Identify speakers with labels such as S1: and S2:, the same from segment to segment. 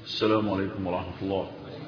S1: السلام عليكم ورحمة الله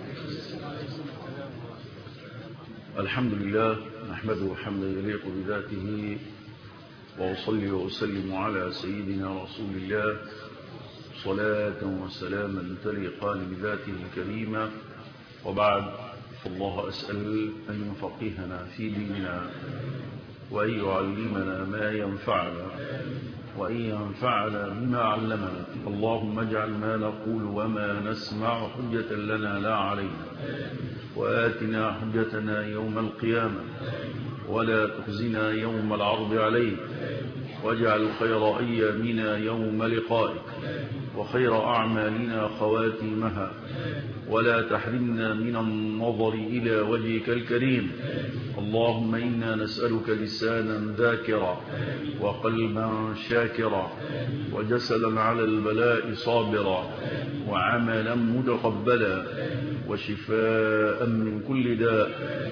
S1: الحمد لله نحمده حمدا يليق بذاته وأصلي وأسلم على سيدنا رسول الله صلاة وسلاما تليقان بذاته الكريمة وبعد فالله أسأل أن يفقهنا في ديننا وأن يعلمنا ما ينفعنا وأن ينفعنا بما علمنا اللهم اجعل ما نقول وما نسمع حجة لنا لا علينا وآتنا حجتنا يوم القيامة ولا تخزنا يوم العرض عليك واجعل خير أيامنا يوم لقائك وخير أعمالنا خواتيمها ولا تحرمنا من النظر إلى وجهك الكريم اللهم إنا نسألك لسانا ذاكرا وقلبا شاكرا وجسدا على البلاء صابرا وعملا متقبلا وشفاء من كل داء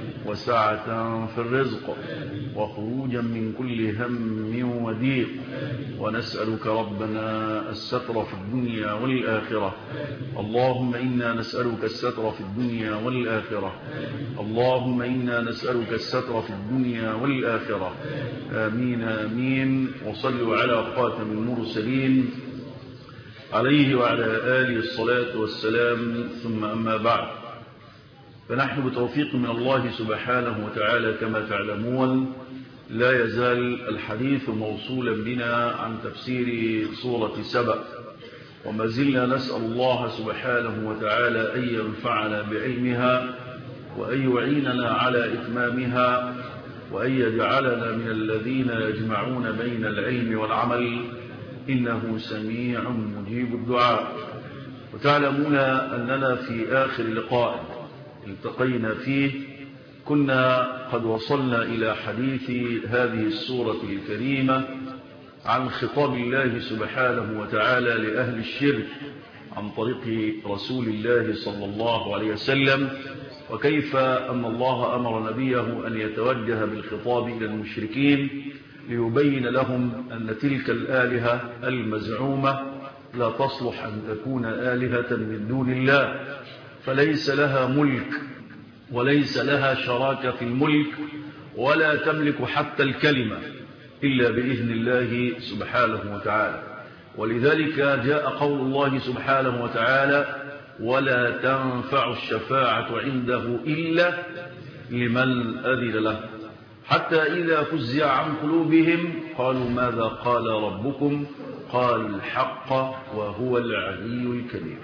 S1: وسعة في الرزق وخروجا من كل هم وضيق ونسألك ربنا الستر في الدنيا والآخرة اللهم إنا نسألك الستر في الدنيا والآخرة اللهم إنا نسألك الستر في الدنيا والآخرة آمين آمين وصلوا على خاتم المرسلين عليه وعلى آله الصلاة والسلام ثم أما بعد فنحن بتوفيق من الله سبحانه وتعالى كما تعلمون لا يزال الحديث موصولا بنا عن تفسير سورة سبأ وما زلنا نسأل الله سبحانه وتعالى أن ينفعنا بعلمها وأن يعيننا على إتمامها وأن يجعلنا من الذين يجمعون بين العلم والعمل إنه سميع مجيب الدعاء وتعلمون أننا في آخر لقاء التقينا فيه كنا قد وصلنا إلى حديث هذه السورة الكريمة عن خطاب الله سبحانه وتعالى لأهل الشرك عن طريق رسول الله صلى الله عليه وسلم وكيف أن الله أمر نبيه أن يتوجه بالخطاب إلى المشركين ليبين لهم أن تلك الآلهة المزعومة لا تصلح أن تكون آلهة من دون الله فليس لها ملك وليس لها شراكة في الملك ولا تملك حتى الكلمة إلا بإذن الله سبحانه وتعالى ولذلك جاء قول الله سبحانه وتعالى ولا تنفع الشفاعة عنده إلا لمن أذن له حتى إذا فزع عن قلوبهم قالوا ماذا قال ربكم قال الحق وهو العلي الكبير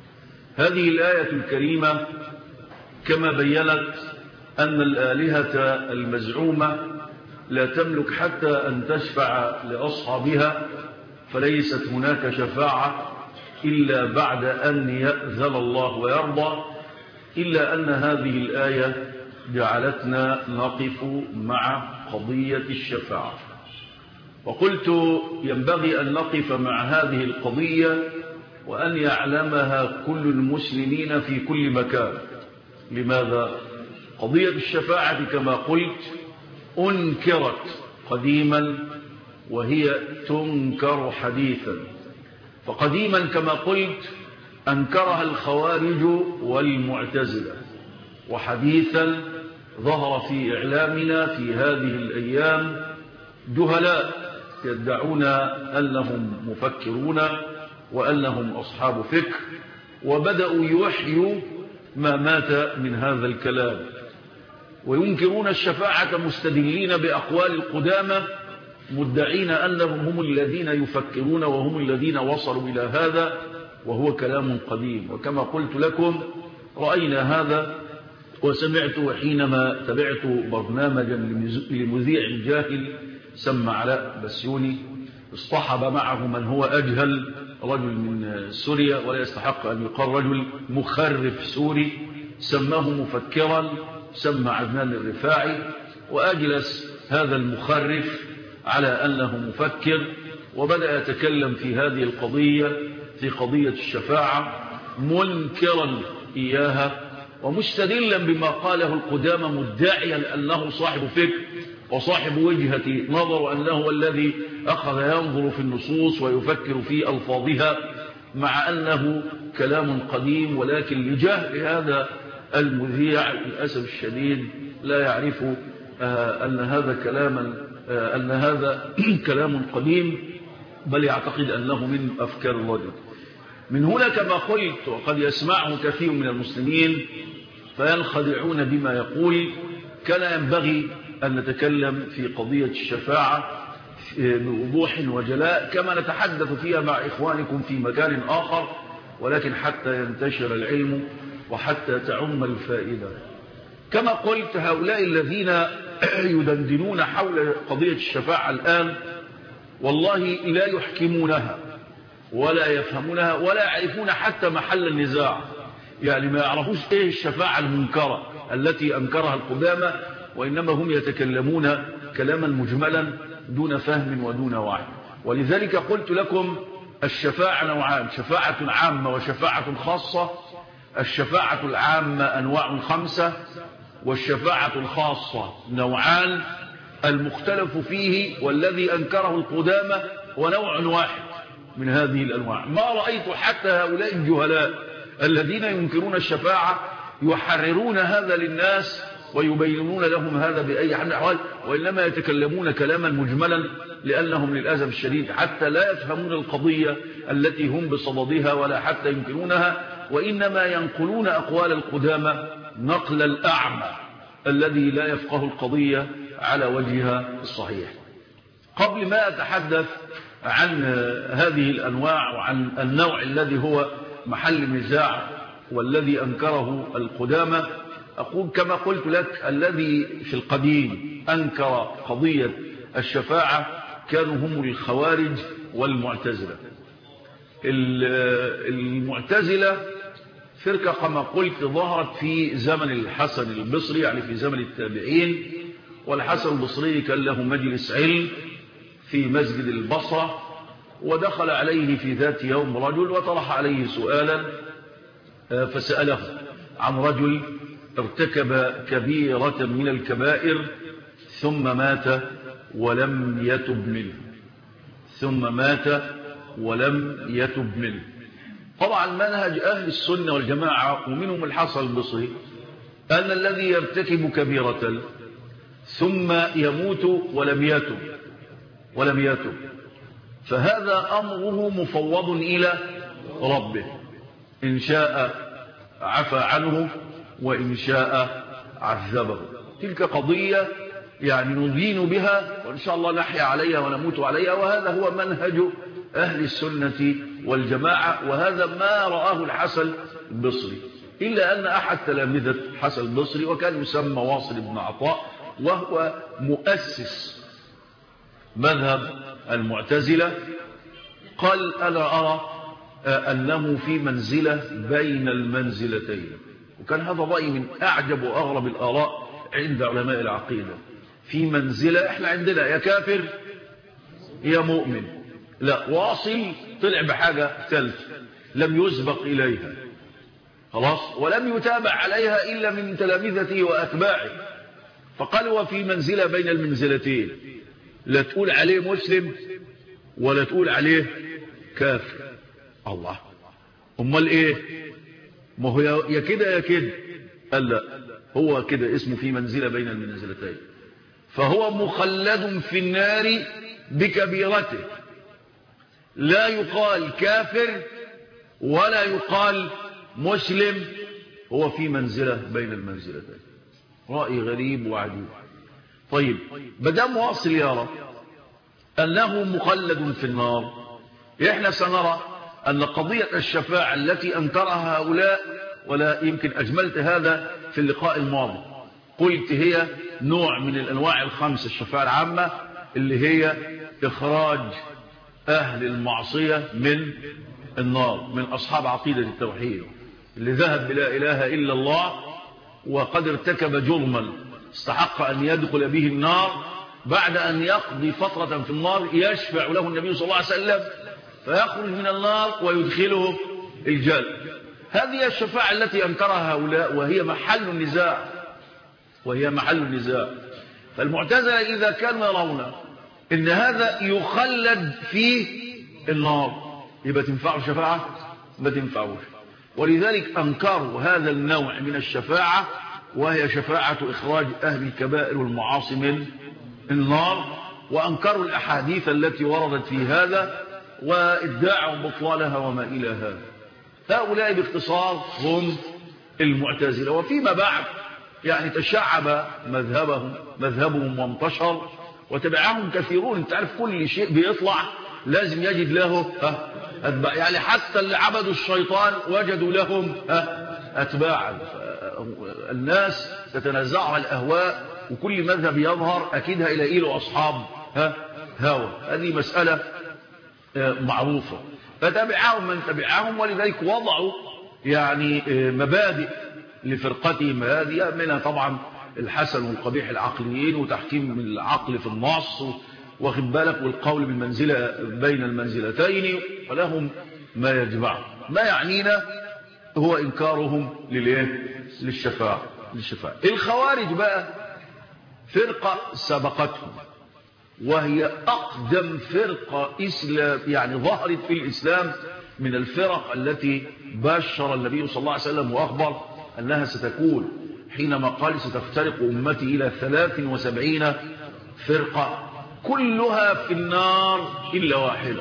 S1: هذه الآية الكريمة كما بينت أن الآلهة المزعومة لا تملك حتى أن تشفع لأصحابها فليست هناك شفاعة إلا بعد أن يأذن الله ويرضى إلا أن هذه الآية جعلتنا نقف مع قضية الشفاعة وقلت ينبغي أن نقف مع هذه القضية وأن يعلمها كل المسلمين في كل مكان لماذا؟ قضية الشفاعة كما قلت أنكرت قديما وهي تنكر حديثا فقديما كما قلت أنكرها الخوارج والمعتزلة وحديثا ظهر في إعلامنا في هذه الأيام جهلاء يدعون أنهم مفكرون وأنهم أصحاب فكر وبدأوا يحيوا ما مات من هذا الكلام وينكرون الشفاعة مستدلين بأقوال القدامى مدعين أنهم هم الذين يفكرون وهم الذين وصلوا إلى هذا وهو كلام قديم وكما قلت لكم رأينا هذا وسمعت حينما تبعت برنامجا لمذيع جاهل سمى علاء بسيوني اصطحب معه من هو أجهل رجل من سوريا ولا يستحق أن يقال رجل مخرف سوري سماه مفكرا سمى عدنان الرفاعي وأجلس هذا المخرف على أنه مفكر وبدأ يتكلم في هذه القضية في قضية الشفاعة منكرا إياها ومستدلا بما قاله القدامى مدعيا أنه صاحب فكر وصاحب وجهة نظر أنه الذي أخذ ينظر في النصوص ويفكر في ألفاظها مع أنه كلام قديم ولكن لجهل هذا المذيع للأسف الشديد لا يعرف أن هذا كلاما أن هذا كلام قديم بل يعتقد أنه من أفكار الرجل من هنا كما قلت وقد يسمعه كثير من المسلمين فينخدعون بما يقول كان ينبغي أن نتكلم في قضية الشفاعة بوضوح وجلاء كما نتحدث فيها مع إخوانكم في مكان آخر ولكن حتى ينتشر العلم وحتى تعم الفائدة كما قلت هؤلاء الذين يدندنون حول قضية الشفاعة الآن والله لا يحكمونها ولا يفهمونها ولا يعرفون حتى محل النزاع يعني ما يعرفوش ايه الشفاعة المنكرة التي أنكرها القدامى وإنما هم يتكلمون كلاما مجملا دون فهم ودون وعي ولذلك قلت لكم الشفاعة نوعان شفاعة عامة وشفاعة خاصة الشفاعة العامة أنواع خمسة والشفاعة الخاصة نوعان المختلف فيه والذي أنكره القدامى ونوع واحد من هذه الأنواع ما رأيت حتى هؤلاء الجهلاء الذين ينكرون الشفاعة يحررون هذا للناس ويبينون لهم هذا بأي حال الأحوال وإنما يتكلمون كلاما مجملا لأنهم للأسف الشديد حتى لا يفهمون القضية التي هم بصددها ولا حتى ينكرونها وإنما ينقلون أقوال القدامى نقل الأعمى الذي لا يفقه القضية على وجهها الصحيح قبل ما أتحدث عن هذه الأنواع وعن النوع الذي هو محل النزاع والذي أنكره القدامى أقول كما قلت لك الذي في القديم أنكر قضية الشفاعة كانوا هم الخوارج والمعتزلة المعتزلة فرقة كما قلت ظهرت في زمن الحسن البصري يعني في زمن التابعين والحسن البصري كان له مجلس علم في مسجد البصرة ودخل عليه في ذات يوم رجل وطرح عليه سؤالا فسأله عن رجل ارتكب كبيرة من الكبائر ثم مات ولم يتب منه ثم مات ولم يتب منه طبعا منهج أهل السنة والجماعة ومنهم الحسن البصري أن الذي يرتكب كبيرة ثم يموت ولم يتب ولم يتب فهذا أمره مفوض إلى ربه إن شاء عفى عنه وإن شاء عذبه تلك قضية يعني ندين بها وإن شاء الله نحيا عليها ونموت عليها وهذا هو منهج أهل السنة والجماعة وهذا ما رآه الحسن البصري إلا أن أحد تلامذة حسن البصري وكان يسمى واصل بن عطاء وهو مؤسس مذهب المعتزلة قال أنا أرى أنه في منزلة بين المنزلتين وكان هذا رأي من أعجب وأغرب الآراء عند علماء العقيدة في منزلة احنا عندنا يا كافر يا مؤمن لا واصل طلع بحاجة ثالثة لم يسبق إليها خلاص ولم يتابع عليها إلا من تلامذته وأتباعه فقال وفي منزلة بين المنزلتين لا تقول عليه مسلم ولا تقول عليه كافر الله امال ايه ما هو يا كده يا كده قال لا هو كده اسمه في منزلة بين المنزلتين فهو مخلد في النار بكبيرته لا يقال كافر ولا يقال مسلم هو في منزلة بين المنزلتين رأي غريب وعجيب طيب بدام واصل يرى أنه مخلد في النار إحنا سنرى أن قضية الشفاعة التي أنكرها هؤلاء ولا يمكن أجملت هذا في اللقاء الماضي قلت هي نوع من الأنواع الخمسة الشفاعة العامة اللي هي إخراج أهل المعصية من النار من أصحاب عقيدة التوحيد اللي ذهب بلا إله إلا الله وقد ارتكب جرما استحق أن يدخل به النار بعد أن يقضي فترة في النار يشفع له النبي صلى الله عليه وسلم فيخرج من النار ويدخله الجنة هذه الشفاعة التي أنكرها هؤلاء وهي محل النزاع وهي محل النزاع فالمعتزلة إذا كانوا يرون إن هذا يخلد في النار يبقى تنفعه الشفاعة ما تنفعوش ولذلك أنكروا هذا النوع من الشفاعة وهي شفاعة إخراج أهل الكبائر والمعاصي من النار وأنكروا الأحاديث التي وردت في هذا وادعوا بطلانها وما إلى هذا هؤلاء باختصار هم المعتزلة وفيما بعد يعني تشعب مذهبهم مذهبهم وانتشر وتبعهم كثيرون انت عارف كل شيء بيطلع لازم يجد له أتباع يعني حتى اللي عبدوا الشيطان وجدوا لهم أتباعا الناس تتنازع الأهواء وكل مذهب يظهر أكيد هيلاقي له أصحاب هوى هذه مسألة معروفة فتبعهم من تبعهم ولذلك وضعوا يعني مبادئ لفرقتهم هذه منها طبعا الحسن والقبيح العقليين وتحكيم العقل في النص واخد بالك والقول بالمنزلة بين المنزلتين ولهم ما يجمع ما يعنينا هو إنكارهم للإيه؟ للشفاعة للشفاعة الخوارج بقى فرقة سبقتهم وهي أقدم فرقة إسلام يعني ظهرت في الإسلام من الفرق التي بشر النبي صلى الله عليه وسلم وأخبر أنها ستكون حينما قال ستفترق أمتي إلى ثلاث وسبعين فرقة كلها في النار إلا واحدة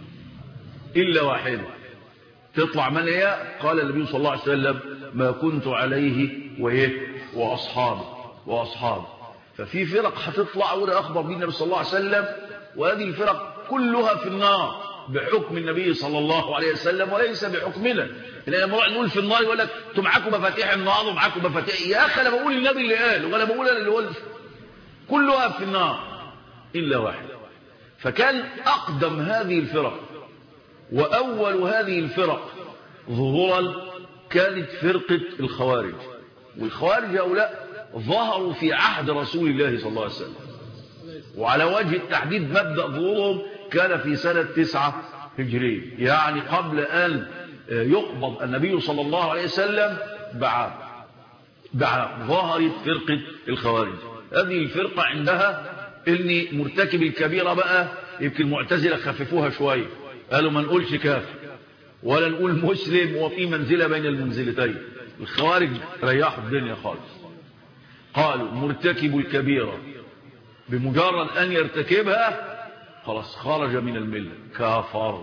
S1: إلا واحدة تطلع من هي قال النبي صلى الله عليه وسلم ما كنت عليه وإيه وأصحابه وأصحابه ففي فرق هتطلع ولا أخبر به النبي صلى الله عليه وسلم وهذه الفرق كلها في النار بحكم النبي صلى الله عليه وسلم وليس بحكمنا لأن لما نقول في النار يقول لك انتوا معاكم مفاتيح النار ومعاكم مفاتيح يا أخي أنا بقول النبي اللي قال ولا بقول أنا اللي قلت كلها في النار إلا واحد فكان أقدم هذه الفرق وأول هذه الفرق ظهورا كانت فرقة الخوارج والخوارج هؤلاء ظهروا في عهد رسول الله صلى الله عليه وسلم وعلى وجه التحديد مبدأ ظهورهم كان في سنة تسعة هجرية يعني قبل أن يقبض النبي صلى الله عليه وسلم بعد بعد ظهرت فرقة الخوارج هذه الفرقة عندها ان مرتكب الكبيرة بقى يمكن معتزلة خففوها شوية قالوا ما نقولش كافر ولا نقول مسلم وفي منزلة بين المنزلتين الخوارج ريحوا الدنيا خالص قالوا مرتكب الكبيرة بمجرد أن يرتكبها خلاص خرج من الملة كافر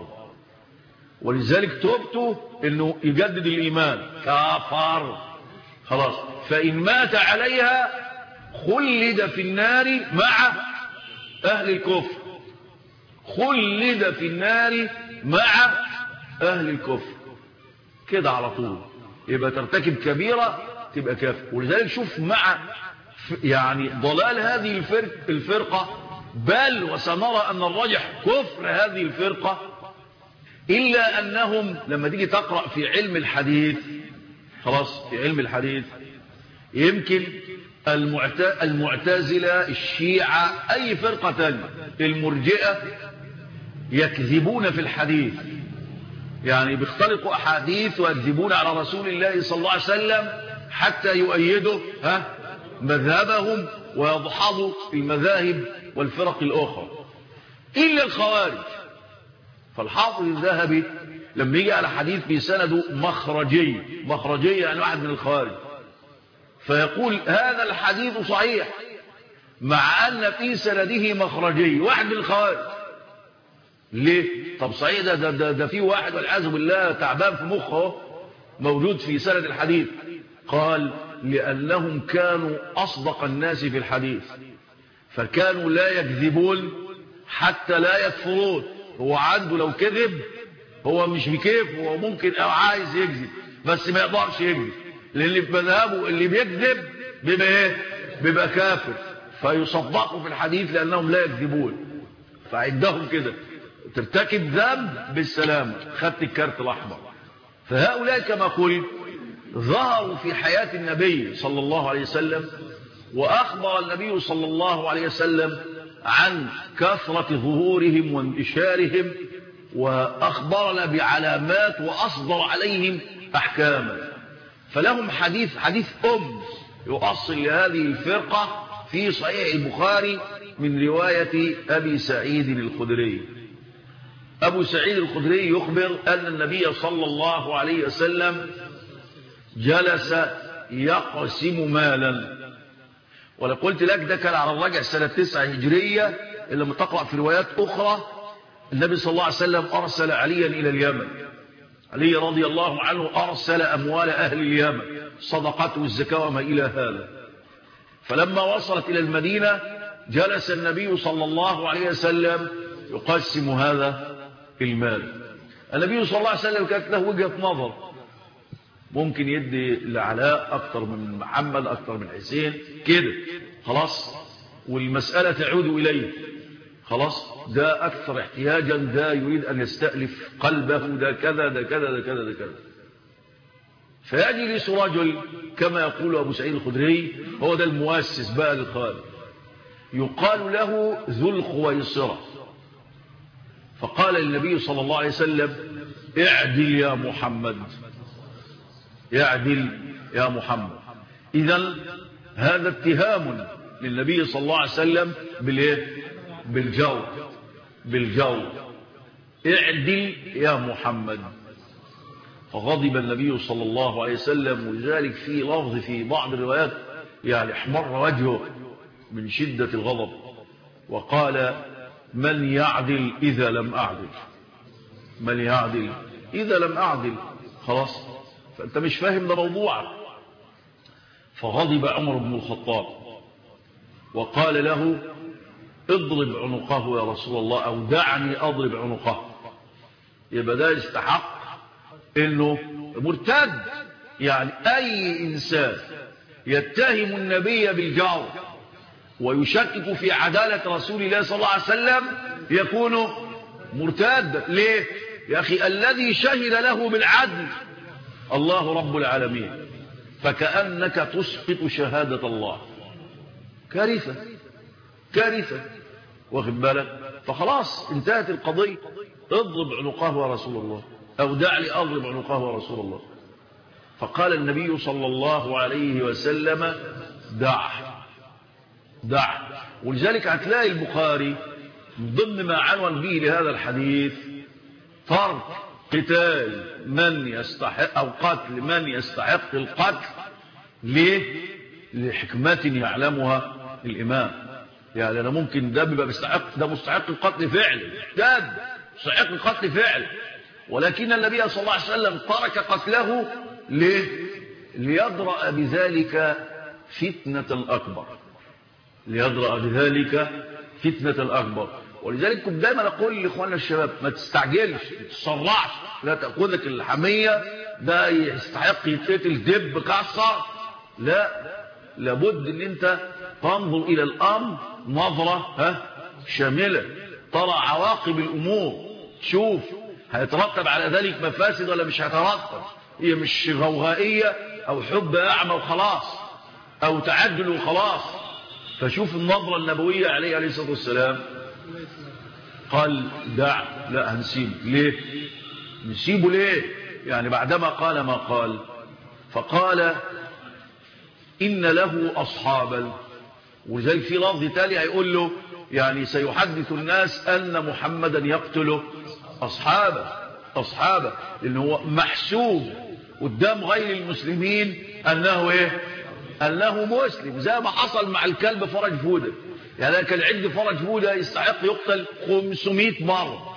S1: ولذلك توبته انه يجدد الايمان كافر خلاص فان مات عليها خلد في النار مع اهل الكفر خلد في النار مع اهل الكفر كده على طول يبقى ترتكب كبيرة تبقى كافر ولذلك شوف مع يعني ضلال هذه الفرق الفرقة بل وسنرى أن الرجح كفر هذه الفرقة إلا أنهم لما تيجي تقرأ في علم الحديث خلاص في علم الحديث يمكن المعتزلة الشيعة أي فرقة تانية المرجئة يكذبون في الحديث يعني بيختلقوا أحاديث ويكذبون على رسول الله صلى الله عليه وسلم حتى يؤيدوا ها مذهبهم ويضحضوا المذاهب والفرق الأخرى إلا الخوارج فالحافظ الذهبي لما يجي على حديث بسنده مخرجي مخرجي يعني واحد من الخوارج فيقول هذا الحديث صحيح مع أن في سنده مخرجي واحد من الخوارج ليه طب صحيح ده, ده, ده, ده في واحد والعياذ بالله تعبان في مخه موجود في سند الحديث قال لأنهم كانوا أصدق الناس في الحديث فكانوا لا يكذبون حتى لا يكفرون هو عنده لو كذب هو مش بكيف هو ممكن او عايز يكذب بس ما يقدرش يكذب لان اللي في مذهبه اللي بيكذب بيبقى ايه بيبقى كافر فيصدقوا في الحديث لانهم لا يكذبون فعندهم كده ترتكب ذنب بالسلامه خدت الكارت الاحمر فهؤلاء كما قلت ظهروا في حياه النبي صلى الله عليه وسلم واخبر النبي صلى الله عليه وسلم عن كثرة ظهورهم وانتشارهم وأخبرنا بعلامات وأصدر عليهم أحكاما فلهم حديث حديث أم يؤصل لهذه الفرقة في صحيح البخاري من رواية أبي سعيد الخدري أبو سعيد الخدري يخبر أن النبي صلى الله عليه وسلم جلس يقسم مالا ولا قلت لك ده كان على الرجع سنة تسعة هجرية اللي لما تقرأ في روايات أخرى النبي صلى الله عليه وسلم أرسل عليا إلى اليمن علي رضي الله عنه أرسل أموال أهل اليمن صدقته والزكاة وما إلى هذا فلما وصلت إلى المدينة جلس النبي صلى الله عليه وسلم يقسم هذا المال النبي صلى الله عليه وسلم كانت له وجهة نظر ممكن يدي لعلاء أكثر من محمد أكثر من حسين كده خلاص والمسألة تعود إليه خلاص ده أكثر احتياجا ده يريد أن يستألف قلبه ده كذا ده كذا ده كذا ده كذا فيجلس رجل كما يقول أبو سعيد الخدري هو ده المؤسس بقى للخالق يقال له ذو الخويصرة فقال النبي صلى الله عليه وسلم اعدل يا محمد اعدل يا محمد إذا هذا اتهام للنبي صلى الله عليه وسلم بالايه بالجو بالجو اعدل يا محمد فغضب النبي صلى الله عليه وسلم ولذلك في لفظ في بعض الروايات يعني احمر وجهه من شدة الغضب وقال من يعدل إذا لم أعدل من يعدل إذا لم أعدل خلاص فأنت مش فاهم ده موضوع فغضب عمر بن الخطاب وقال له اضرب عنقه يا رسول الله أو دعني أضرب عنقه يبقى ده يستحق انه مرتد يعني اي انسان يتهم النبي بالجور ويشكك في عدالة رسول الله صلى الله عليه وسلم يكون مرتد ليه يا اخي الذي شهد له بالعدل الله رب العالمين فكأنك تسقط شهادة الله كارثة كارثة واخد بالك فخلاص انتهت القضية اضرب عنقه يا رسول الله أو دع لي أضرب عنقه يا رسول الله فقال النبي صلى الله عليه وسلم دع دع ولذلك هتلاقي البخاري من ضمن ما عنون به لهذا الحديث فرق قتال من يستحق أو قتل من يستحق القتل ليه لحكمة يعلمها الإمام يعني أنا ممكن ده بيبقى مستحق ده مستحق القتل فعل ده مستحق القتل فعل ولكن النبي صلى الله عليه وسلم ترك قتله ليه ليدرأ بذلك فتنة أكبر ليدرأ بذلك فتنة أكبر ولذلك كنت دايما أقول لإخواننا الشباب ما تستعجلش ما تتسرعش لا تأخذك الحمية ده يستحق يتقتل دب كسر لا لابد ان انت تنظر الى الامر نظرة ها شاملة ترى عواقب الامور تشوف هيترتب على ذلك مفاسد ولا مش هيترتب هي مش غوغائية او حب اعمى وخلاص او تعجل وخلاص فشوف النظرة النبوية عليه عليه الصلاة والسلام قال دع لا هنسيبه ليه نسيبه ليه يعني بعدما قال ما قال فقال إن له أصحابا ولذلك في لفظ تالي هيقول له يعني سيحدث الناس أن محمدا يقتل أصحابه أصحابه لأنه هو محسوب قدام غير المسلمين أنه إيه أنه مسلم زي ما حصل مع الكلب فرج فودة يعني كان عد فرج فودة يستحق يقتل 500 مرة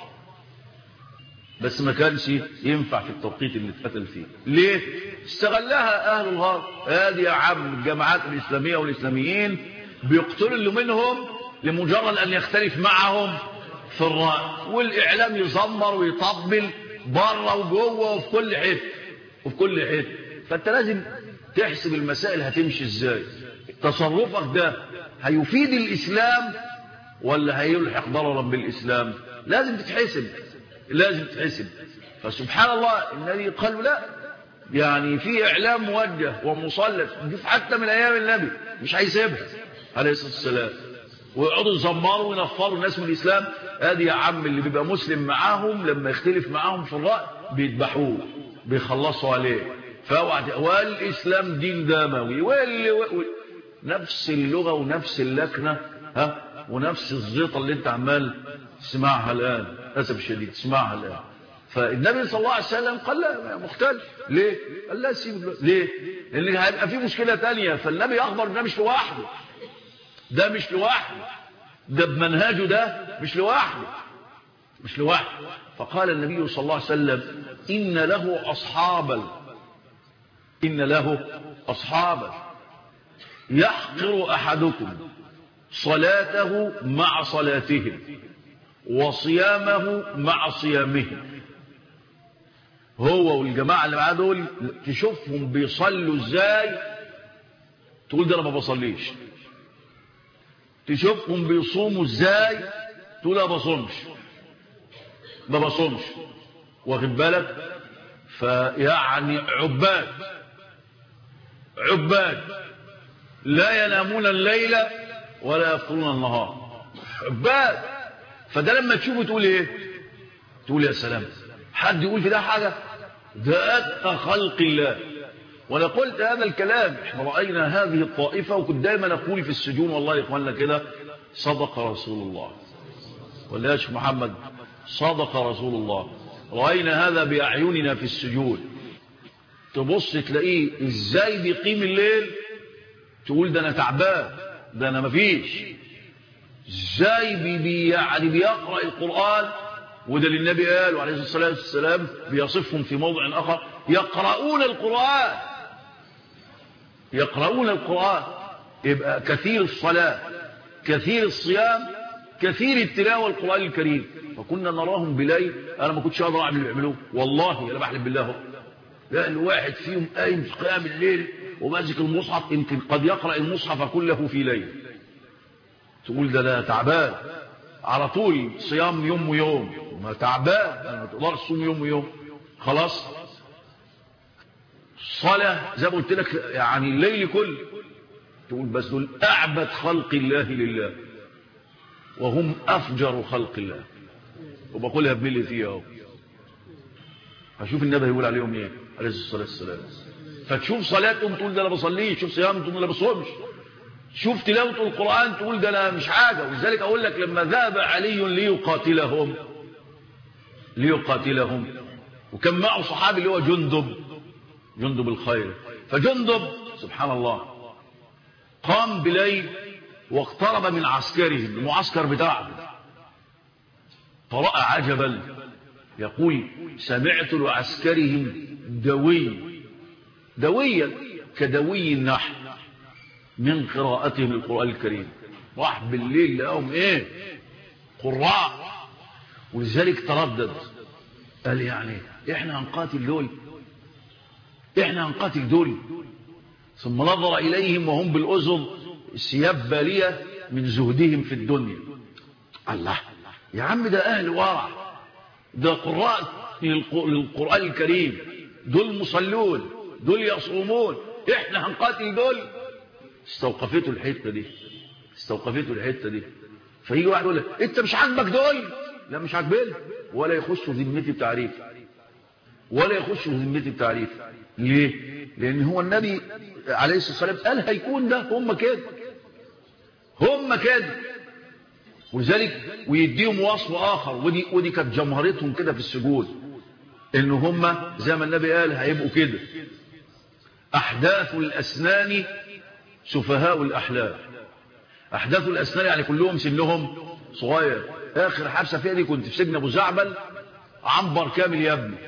S1: بس ما كانش ينفع في التوقيت اللي اتقتل فيه ليه استغلها اهل الغرب ادي يا عم الجماعات الاسلاميه والاسلاميين بيقتلوا اللي منهم لمجرد ان يختلف معهم في الراي والاعلام يزمر ويطبل بره وجوه وفي كل حته وفي كل حته فانت لازم تحسب المسائل هتمشي ازاي تصرفك ده هيفيد الاسلام ولا هيلحق ضررا بالاسلام لازم تتحسب لازم تتحسب فسبحان الله النبي قالوا لا يعني في اعلام موجه ومسلط حتى من ايام النبي مش هيسيبها عليه الصلاه والسلام ويقعدوا يزمروا وينفروا الناس من الاسلام ادي يا عم اللي بيبقى مسلم معاهم لما يختلف معاهم في الراي بيذبحوه بيخلصوا عليه فاوعى والاسلام دين دموي واللي و... نفس اللغه ونفس اللكنه ها ونفس الزيطه اللي انت عمال تسمعها الان للاسف الشديد تسمعها الان فالنبي صلى الله عليه وسلم قال لا مختلف ليه قال لا سيب ليه لان هيبقى في مشكله ثانيه فالنبي اخبر ده مش لوحده ده مش لوحده ده بمنهجه ده مش لوحده مش لوحده فقال النبي صلى الله عليه وسلم إن له أصحابا إن له أصحابا يحقر أحدكم صلاته مع صلاتهم وصيامه مع صيامهم هو والجماعة اللي معاه دول تشوفهم بيصلوا ازاي تقول ده انا ما بصليش تشوفهم بيصوموا ازاي تقول انا ما بصومش ما بصومش واخد بالك فيعني عباد عباد لا ينامون الليل ولا يفطرون النهار عباد فده لما تشوفه تقول ايه تقول يا سلام حد يقول في ده حاجة ده أتقى خلق الله وانا قلت هذا الكلام احنا رأينا هذه الطائفة وكنت دايما اقول في السجون والله يا اخواننا كده صدق رسول الله ولا يا شيخ محمد صدق رسول الله رأينا هذا بأعيننا في السجود تبص تلاقيه ازاي بيقيم الليل تقول ده انا تعبان ده انا مفيش ازاي بي بي يعني بيقرأ القرآن وده اللي النبي قال عليه الصلاة والسلام بيصفهم في موضع آخر يقرؤون القرآن يقرؤون القرآن يبقى كثير الصلاة كثير الصيام كثير التلاوة القرآن الكريم فكنا نراهم بليل أنا ما كنتش أقدر أعمل اللي بيعملوه والله أنا بحلف بالله لأن واحد فيهم قايم في قيام الليل وماسك المصحف يمكن قد يقرأ المصحف كله في ليل تقول ده لا تعبان على طول صيام يوم ويوم ما تعبان ما تقدرش تصوم يوم ويوم خلاص صلاة زي ما قلت لك يعني الليل كله تقول بس دول أعبد خلق الله لله وهم أفجر خلق الله وبقولها بملي فيها اهو هشوف النبي يقول عليهم ايه عليه الصلاة والسلام فتشوف صلاتهم تقول ده انا بصليش شوف صيامهم تقول انا بصومش شوف تلاوة القرآن تقول ده انا مش حاجة ولذلك اقول لك لما ذهب علي ليقاتلهم ليقاتلهم وكان معه صحابي اللي هو جندب جندب الخير فجندب سبحان الله قام بليل واقترب من عسكرهم المعسكر بتاعهم فرأى عجبا يقول سمعت لعسكرهم دوي دويا كدوي النحل من قراءتهم القرآن الكريم راح بالليل لقاهم ايه قراء ولذلك تردد قال يعني احنا هنقاتل دول احنا هنقاتل دول ثم نظر اليهم وهم بالاذن ثياب باليه من زهدهم في الدنيا الله يا عم ده اهل ورع ده قراء للقران الكريم دول مصلون دول يصومون احنا هنقاتل دول استوقفته الحته دي استوقفته الحته دي فيجي واحد يقول لك انت مش عاجبك دول لا مش عاجبني ولا يخشوا ذمتي بتعريف ولا يخشوا ذمتي بتعريف ليه لان هو النبي عليه الصلاه والسلام قال هيكون ده هم كده هم كده ولذلك ويديهم وصف اخر ودي ودي كانت جمهرتهم كده في السجود ان هم زي ما النبي قال هيبقوا كده احداث الاسنان سفهاء الاحلام احداث الاسنان يعني كلهم سنهم صغير اخر حبسه فيها دي كنت في سجن ابو زعبل عنبر كامل يا ابني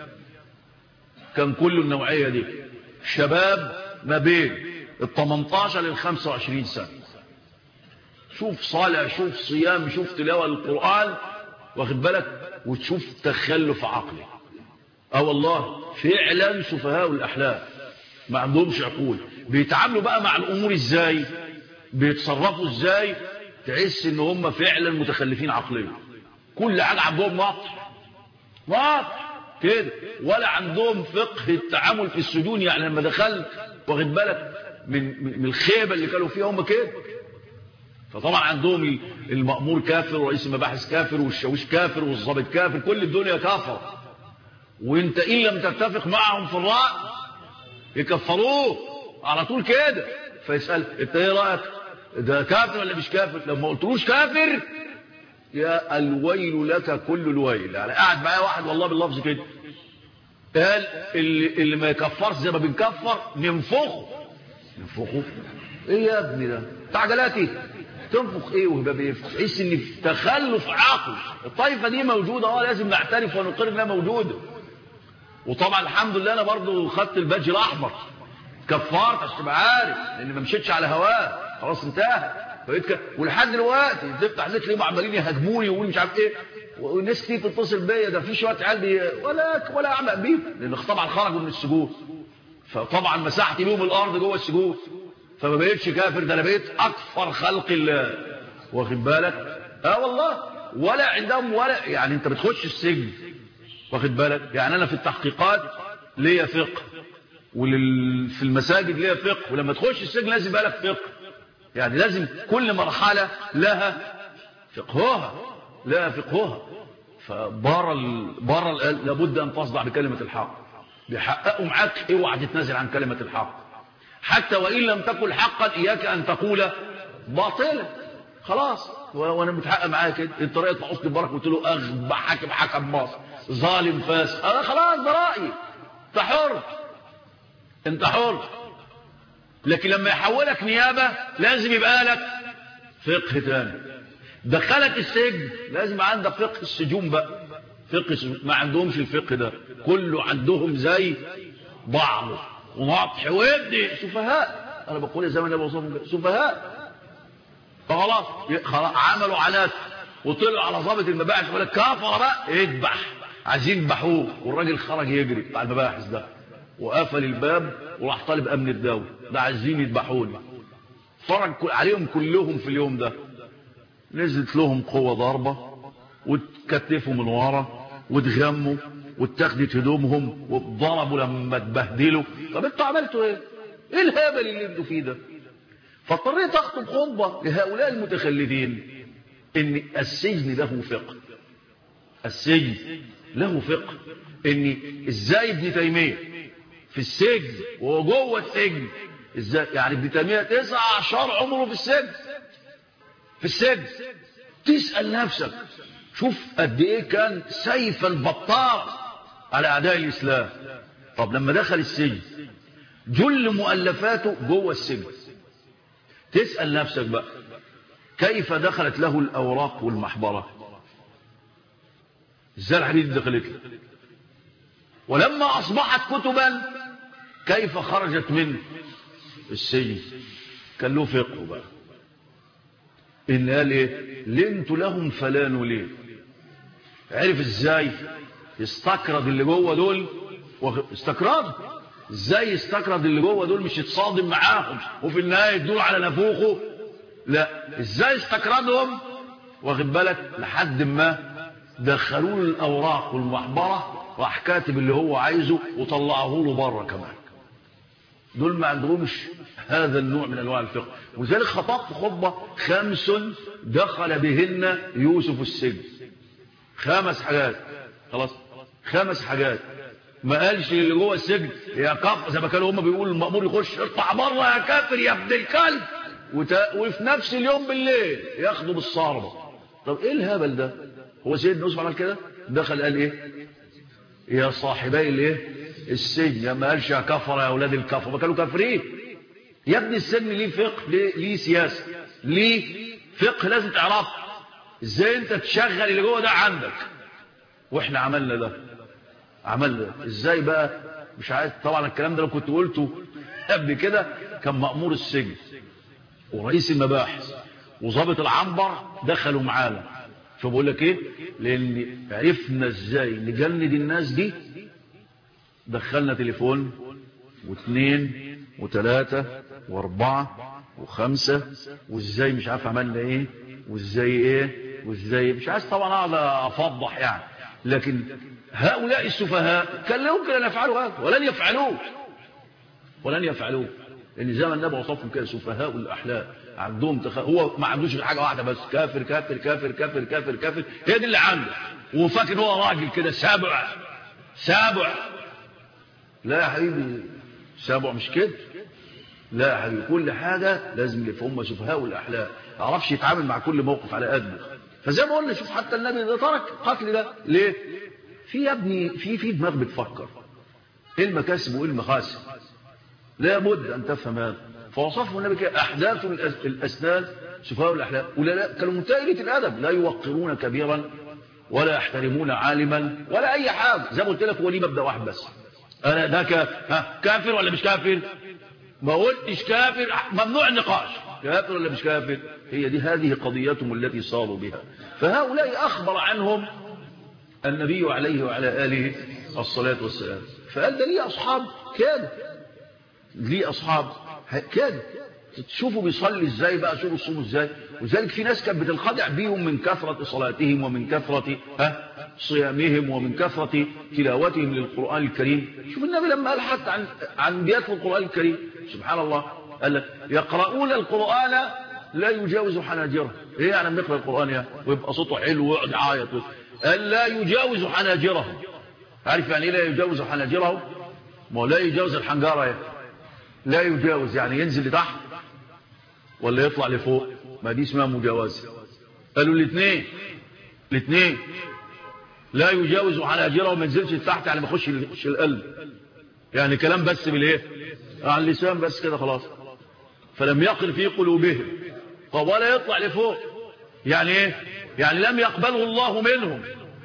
S1: كان كله النوعيه دي شباب ما بين ال 18 لل 25 سنه شوف صلاة شوف صيام شوف تلاوة القرآن واخد بالك وتشوف تخلف عقلي اه والله فعلا سفهاء الأحلام ما عندهمش عقول بيتعاملوا بقى مع الأمور ازاي بيتصرفوا ازاي تحس ان هم فعلا متخلفين عقليا كل حاجة عندهم نقط نقط كده ولا عندهم فقه التعامل في السجون يعني لما دخلت واخد بالك من من الخيبة اللي كانوا فيها هم كده فطبعا عندهم المأمور كافر ورئيس المباحث كافر والشاويش كافر والضابط كافر كل الدنيا كافر وانت ان لم تتفق معهم في الرأي يكفروه على طول كده فيسأل انت ايه رأيك ده كافر ولا مش كافر لما قلتلوش كافر يا الويل لك كل الويل يعني قاعد معايا واحد والله باللفظ كده قال اللي, اللي ما يكفرش زي ما بنكفر ننفخه ننفخه ايه يا ابني ده تعجلاتي تنفخ ايه وهبه بايه تحس ان في تخلف عقل الطائفه دي موجوده اه لازم نعترف ونقر انها موجوده وطبعا الحمد لله انا برضو خدت الباجي الاحمر كفرت عشان تبقى عارف لان ما مشيتش على هواه خلاص انتهى فبقيت ولحد دلوقتي تفتح زيت ليه عمالين يهاجموني ويقولوا مش عارف ايه والناس كتير تتصل بيا ده في شويه عيال بي ولا ولا اعمق بيهم لان طبعا خرجوا من السجون فطبعا مسحت بيهم الارض جوه السجون فما بقيتش كافر ده انا بقيت اكفر خلق الله واخد بالك اه والله ولا عندهم ولا يعني انت بتخش السجن واخد بالك يعني انا في التحقيقات ليا فقه وفي المساجد ليا فقه ولما تخش السجن لازم يبقى لك فقه يعني لازم كل مرحلة لها فقهها لها فقهها فبره بره لابد ان تصدع بكلمة الحق بيحققوا معاك اوعى تتنازل عن كلمة الحق حتى وان لم تقل حقا اياك ان تقول باطلا خلاص وانا متحقق معايا كده انت رايت مع حسني مبارك قلت له اغبى حاكم حكم مصر ظالم فاسق انا خلاص ده رايي انت حر انت حر لكن لما يحولك نيابة لازم يبقى لك فقه تاني دخلك السجن لازم عندك فقه السجون بقى فقه السجون ما عندهمش الفقه ده كله عندهم زي بعض ونطح ودي سفهاء انا بقول زي ما انا بوصفهم سفهاء فخلاص خلاص عملوا عنات وطلعوا على ضابط المباحث يقول لك كفر بقى اذبح عايزين يذبحوه والراجل خرج يجري بتاع المباحث ده وقفل الباب وراح طالب امن الدولة ده عايزين يذبحوني فرج عليهم كلهم في اليوم ده نزلت لهم قوة ضربة وتكتفوا من ورا وتغموا واتخذت هدومهم واتضربوا لما اتبهدلوا طب انتوا عملتوا ايه ايه الهبل اللي انتوا فيه ده فاضطريت اخطب خطبة لهؤلاء المتخلفين ان السجن له فقه السجن له فقه ان ازاي ابن تيميه في السجن وهو جوه السجن ازاي يعني ابن تيميه تسع عشر عمره في السجن في السجن تسال نفسك شوف قد ايه كان سيفا بطار على اعداء الاسلام طب لما دخل السجن جل مؤلفاته جوه السجن تسال نفسك بقى كيف دخلت له الاوراق والمحبره ازاي الحديث دخلت له ولما اصبحت كتبا كيف خرجت من السجن كان له فقه بقى ان قال ايه لنت لهم فلان ليه عرف ازاي يستقرض اللي جوه دول استقرض ازاي يستقرض اللي جوه دول مش يتصادم معاهم وفي النهايه يدور على نافوخه لا ازاي استقرضهم واخد بالك لحد ما دخلوا له الاوراق والمحبره راح كاتب اللي هو عايزه وطلعه له بره كمان دول ما عندهمش هذا النوع من انواع الفقه ولذلك خطبت خطبه خمس دخل بهن يوسف السجن خمس حاجات خلاص خمس حاجات ما قالش اللي جوه السجن يا كفر زي ما كانوا هم بيقولوا المأمور يخش اطلع بره يا كافر يا ابن الكلب وت... وفي نفس اليوم بالليل ياخده بالصارمه طب ايه الهبل ده هو سيدنا يوسف عمل كده دخل قال ايه يا صاحبي الايه السجن يا ما قالش يا كفر يا اولاد الكفر ما كانوا كافرين يا ابني السجن ليه فقه ليه, ليه سياسه ليه فقه لازم تعرفه ازاي انت تشغل اللي جوه ده عندك واحنا عملنا ده عملنا ازاي بقى مش عايز طبعا الكلام ده لو كنت قلته قبل كده كان مأمور السجن ورئيس المباحث وظابط العنبر دخلوا معانا فبقول لك ايه لان عرفنا ازاي نجند الناس دي دخلنا تليفون واثنين وثلاثة واربعة وخمسة وازاي مش عارف عملنا ايه وازاي ايه وازاي مش عايز طبعا اقعد افضح يعني لكن هؤلاء السفهاء كان لا يمكن ان يفعلوا هذا ولن يفعلوه ولن يفعلوه لان زي ما النبي وصفهم كده سفهاء الاحلام عندهم تخ... هو ما عندوش غير حاجه واحده بس كافر كافر كافر كافر كافر كافر هي دي اللي عنده وفاكر هو راجل كده سابع سابع لا يا حبيبي سابع مش كده لا يا حبيبي كل حاجه لازم يبقى هم سفهاء الاحلام ما يعرفش يتعامل مع كل موقف على قده فزي ما قلنا شوف حتى النبي ده ترك قتل ده ليه في يا ابني في في دماغ بتفكر ايه المكاسب وايه المخاسب لابد ان تفهم هذا فوصفه النبي كده احداث الاسنان سفهاء الاحلام ولا لا كانوا منتهيه الادب لا يوقرون كبيرا ولا يحترمون عالما ولا اي حاجه زي ما قلت لك هو ليه مبدا واحد بس انا ده ها كافر ولا مش كافر ما قلتش كافر ممنوع النقاش كافر ولا مش كافر هي دي هذه قضيتهم التي صاروا بها فهؤلاء أخبر عنهم النبي عليه وعلى آله الصلاة والسلام فقال ده ليه أصحاب كده ليه أصحاب كده تشوفوا بيصلي ازاي بقى شوفوا الصوم ازاي وذلك في ناس كانت بتنخدع بيهم من كثرة صلاتهم ومن كثرة ها صيامهم ومن كثرة تلاوتهم للقرآن الكريم شوف النبي لما قال حتى عن عن بيات القرآن الكريم سبحان الله قال يقرؤون القرآن لا يجاوز حناجرهم ايه يعني بنقرا القرآن يعني ويبقى صوته حلو ويقعد يعيط قال لا يجاوز حناجرهم عارف يعني ايه لا يجاوز حناجرهم ما لا يجاوز الحنجره يعني. لا يجاوز يعني ينزل لتحت ولا يطلع لفوق ما دي اسمها مجاوزه قالوا الاثنين الاثنين لا يجاوز حناجره وما ينزلش لتحت يعني ما يخش القلب يعني كلام بس بالايه على اللسان بس كده خلاص فلم يقل في قلوبهم طب ولا يطلع لفوق يعني ايه يعني لم يقبله الله منهم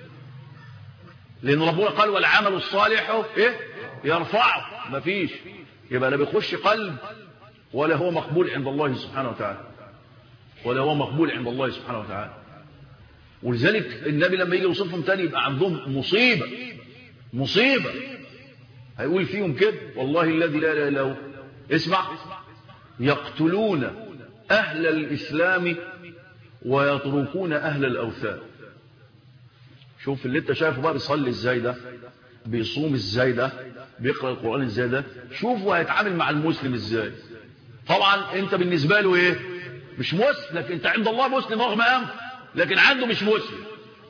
S1: لان ربنا قال والعمل الصالح ايه يرفعه مفيش يبقى لا بيخش قلب ولا هو مقبول عند الله سبحانه وتعالى ولا هو مقبول عند الله سبحانه وتعالى ولذلك النبي لما يجي يوصفهم تاني يبقى عندهم مصيبة مصيبة هيقول فيهم كده والله الذي لا اله الا هو اسمع يقتلون أهل الإسلام ويتركون أهل الأوثان شوف اللي انت شايفه بقى بيصلي ازاي ده بيصوم ازاي ده بيقرأ القرآن ازاي ده شوفوا هيتعامل مع المسلم ازاي طبعا انت بالنسبة له ايه مش مسلم لكن انت عند الله مسلم رغم أنف لكن عنده مش مسلم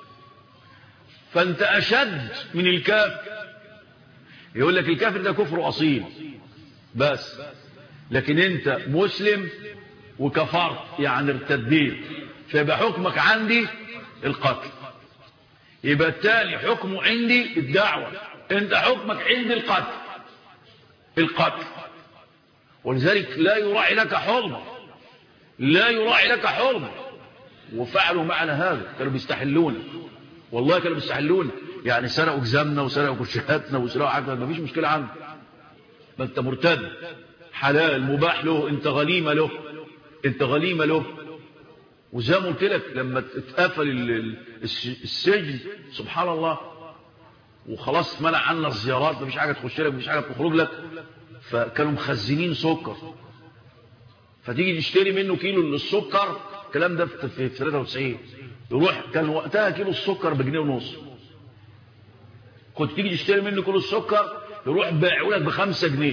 S1: فانت أشد من الكافر يقول لك الكافر ده كفر أصيل بس لكن انت مسلم وكفرت يعني ارتديت فيبقى حكمك عندي القتل يبقى التالي حكمه عندي الدعوة انت حكمك عندي القتل القتل ولذلك لا يراعي لك حرمة لا يراعي لك حرمة وفعلوا معنا هذا كانوا بيستحلون والله كانوا بيستحلون يعني سرقوا جزامنا وسرقوا كشهاتنا وسرقوا حاجة ما فيش مشكلة عنه ما انت مرتد حلال مباح له انت غليمة له انت غليمة له وزي ما قلت لك لما اتقفل السجن سبحان الله وخلاص منع عنا الزيارات مفيش حاجة تخش لك مفيش حاجة تخرج لك فكانوا مخزنين سكر فتيجي تشتري منه كيلو للسكر الكلام ده في 93 يروح كان وقتها كيلو السكر بجنيه ونص كنت تيجي تشتري منه كيلو السكر يروح بايعه لك بخمسة جنيه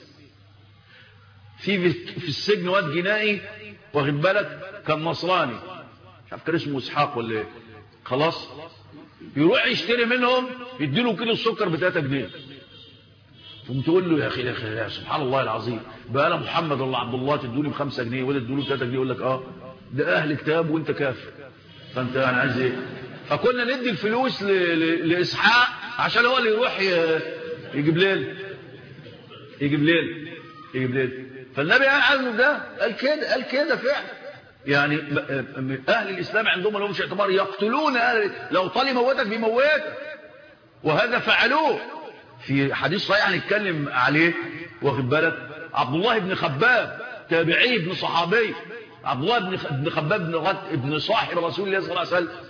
S1: في في السجن واد جنائي واخد بالك كان نصراني مش عارف كان اسمه اسحاق ولا ايه خلاص يروح يشتري منهم يديله كيلو السكر ب 3 جنيه ثم تقول له يا اخي يا اخي يا سبحان الله العظيم بقى انا محمد ولا عبد الله تدوني ب 5 جنيه ولا تدوني ب 3 جنيه يقول لك اه ده اهل كتاب وانت كافر فانت يعني عايز ايه فكنا ندي الفلوس لاسحاق عشان هو اللي يروح يجيب ليل يجيب ليل يجيب ليل فالنبي قال ده قال كده قال كده فعلا يعني اهل الاسلام عندهم ما لهمش اعتبار يقتلون أهل لو طال موتك بيموتك وهذا فعلوه في حديث صحيح هنتكلم عليه واخد بالك عبد الله بن خباب تابعي ابن صحابي عبد الله بن خباب بن غد ابن صاحب رسول الله صلى الله عليه وسلم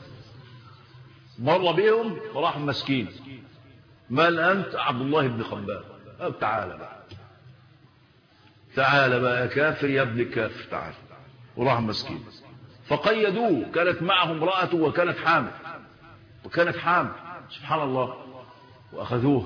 S1: مر بهم وراح مسكين مال انت عبد الله بن خباب تعالى بقى تعال بقى يا كافر يا ابن الكافر تعال وراح مسكين فقيدوه كانت معه امرأته وكانت حامل وكانت حامل سبحان الله وأخذوها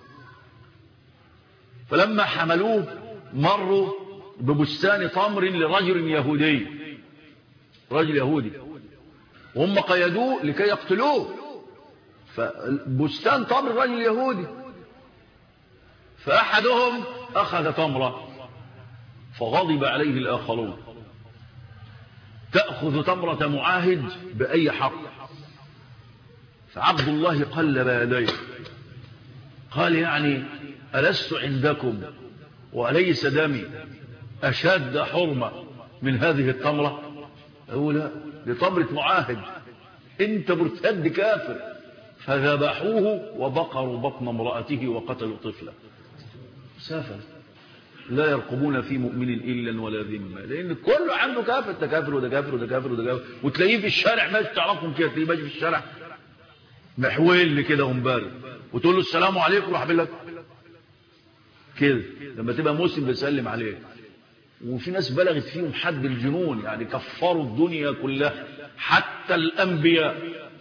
S1: فلما حملوه مروا ببستان تمر لرجل يهودي رجل يهودي وهم قيدوه لكي يقتلوه فبستان تمر الرجل اليهودي فأحدهم أخذ تمره فغضب عليه الآخرون تأخذ تمرة معاهد بأي حق فعبد الله قلب يديه قال يعني ألست عندكم وأليس دمي أشد حرمة من هذه التمرة أقول لا دي تمرة معاهد انت مرتد كافر فذبحوه وبقروا بطن امرأته وقتلوا طفلا سافر لا يرقبون في مؤمن إلا ولا ذمة لأن كله عنده كافر ده كافر وده كافر وده كافر وده كافر وتلاقيه في الشارع ماشي تعرفهم كده تلاقيه ماشي في الشارع محول كده ومبارد وتقول له السلام عليكم راح لك كده لما تبقى مسلم بيسلم عليه وفي ناس بلغت فيهم حد الجنون يعني كفروا الدنيا كلها حتى الأنبياء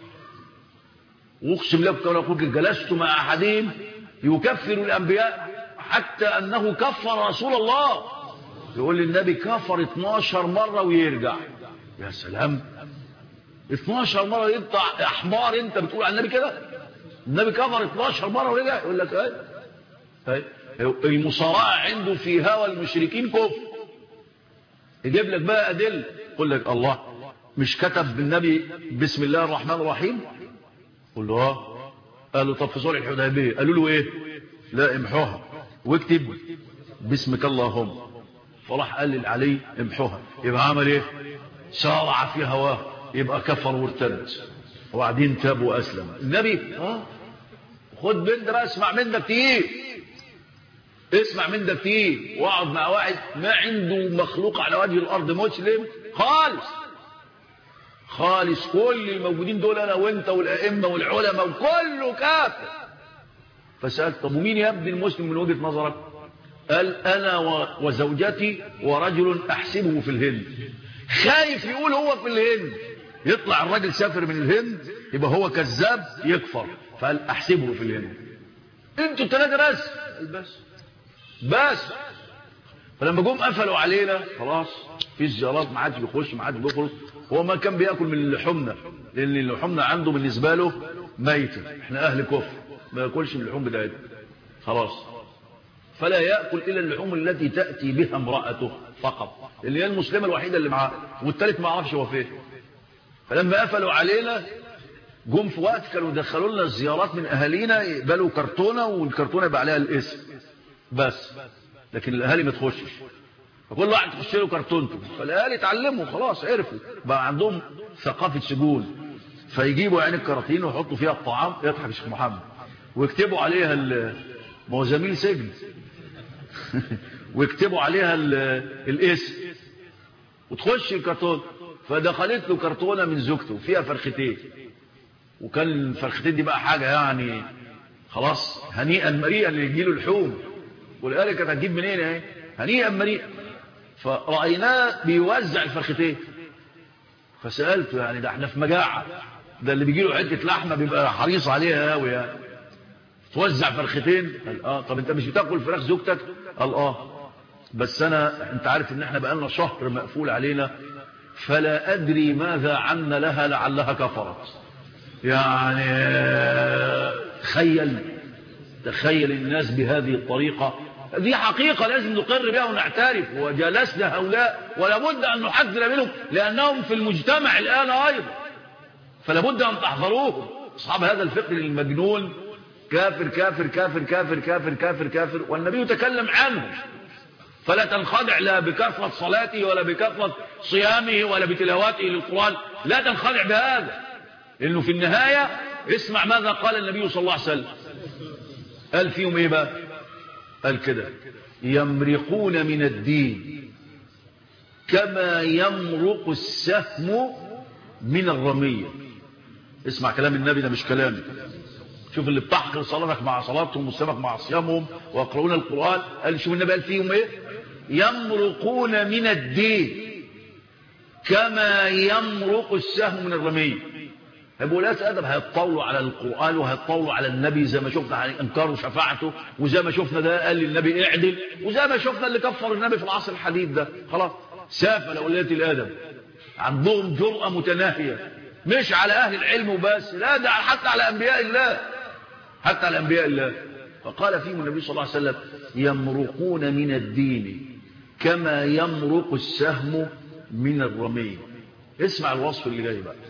S1: واقسم لك كما قلت جلست مع أحدهم يكفر الأنبياء حتى أنه كفر رسول الله يقول للنبي كفر 12 مرة ويرجع يا سلام 12 مرة انت احمار انت بتقول على النبي كده النبي كفر 12 مرة ورجع يقول لك ايه ايه المصارعة عنده في هوى المشركين كفر يجيب لك بقى أدل يقول لك الله مش كتب بالنبي بسم الله الرحمن الرحيم قل له اه قال له طب في صلح الحديبيه قالوا له ايه لا امحوها واكتب باسمك اللهم فراح قلل عليه امحوها يبقى عمل ايه سارع في هواه يبقى كفر وارتد وبعدين تاب واسلم النبي اه خد من ده بقى اسمع من ده كتير اسمع من ده كتير واقعد مع واحد ما عنده مخلوق على وجه الارض مسلم خالص خالص كل الموجودين دول انا وانت والائمه والعلماء وكله كافر فسالت طب ومين يبدي المسلم من وجهه نظرك قال انا وزوجتي ورجل احسبه في الهند خايف يقول هو في الهند يطلع الراجل سافر من الهند يبقى هو كذاب يكفر فقال احسبه في الهند انتوا الثلاثه بس بس بس فلما جم قفلوا علينا خلاص في الزيارات ما عادش بيخش ما عادش بيخرج هو ما كان بياكل من لحومنا لان اللحومنا عنده بالنسبه له ميته احنا اهل كفر ما ياكلش من اللحوم بتاعتنا خلاص فلا ياكل الا اللحوم التي تاتي بها امراته فقط اللي هي المسلمه الوحيده اللي معاه والثالث ما اعرفش هو فين فلما قفلوا علينا جم في وقت كانوا يدخلوا لنا الزيارات من اهالينا يقبلوا كرتونه والكرتونه يبقى عليها الاسم بس لكن الاهالي ما تخشش فكل واحد تخش له كرتونته فالاهالي اتعلموا خلاص عرفوا بقى عندهم ثقافه سجون فيجيبوا يعني الكراتين ويحطوا فيها الطعام يضحك الشيخ محمد ويكتبوا عليها ما هو زميل سجن ويكتبوا عليها الاسم وتخش الكرتون فدخلت له كرتونه من زوجته فيها فرختين وكان الفرختين دي بقى حاجه يعني خلاص هنيئا مريئا اللي يجي له لحوم والاهالي كانت هتجيب منين اهي هنيئا مريئا فرأيناه بيوزع الفرختين فسألته يعني ده احنا في مجاعة ده اللي بيجي له حتة لحمة بيبقى حريص عليها قوي يعني توزع فرختين قال اه طب انت مش بتاكل فراخ زوجتك قال اه بس انا انت عارف ان احنا بقالنا شهر مقفول علينا فلا ادري ماذا عنا لها لعلها كفرت يعني تخيل تخيل الناس بهذه الطريقة دي حقيقة لازم نقر بها ونعترف وجلسنا هؤلاء ولا بد أن نحذر منهم لأنهم في المجتمع الآن أيضا فلا بد أن تحذروهم أصحاب هذا الفقر المجنون كافر كافر كافر كافر كافر كافر كافر والنبي يتكلم عنه فلا تنخدع لا بكثرة صلاته ولا بكثرة صيامه ولا بتلاواته للقرآن لا تنخدع بهذا لأنه في النهاية اسمع ماذا قال النبي صلى الله عليه وسلم قال فيهم ايه بقى قال كده يمرقون من الدين كما يمرق السهم من الرمية اسمع كلام النبي ده مش كلامي شوف اللي بتحقر صلاتك مع صلاتهم وصيامك مع صيامهم ويقرؤون القرآن قال شوف النبي قال فيهم ايه يمرقون من الدين كما يمرق السهم من الرمية هيبقوا ناس ادب هيتطاولوا على القران وهيتطاولوا على النبي زي ما شفنا انكروا شفاعته وزي ما شفنا ده قال للنبي اعدل وزي ما شفنا اللي كفر النبي في العصر الحديث ده خلاص سافل اولاد الادب عندهم جرأة متناهية مش على اهل العلم وبس لا ده حتى على انبياء الله حتى على انبياء الله فقال فيهم النبي صلى الله عليه وسلم يمرقون من الدين كما يمرق السهم من الرمي اسمع الوصف اللي جاي بقى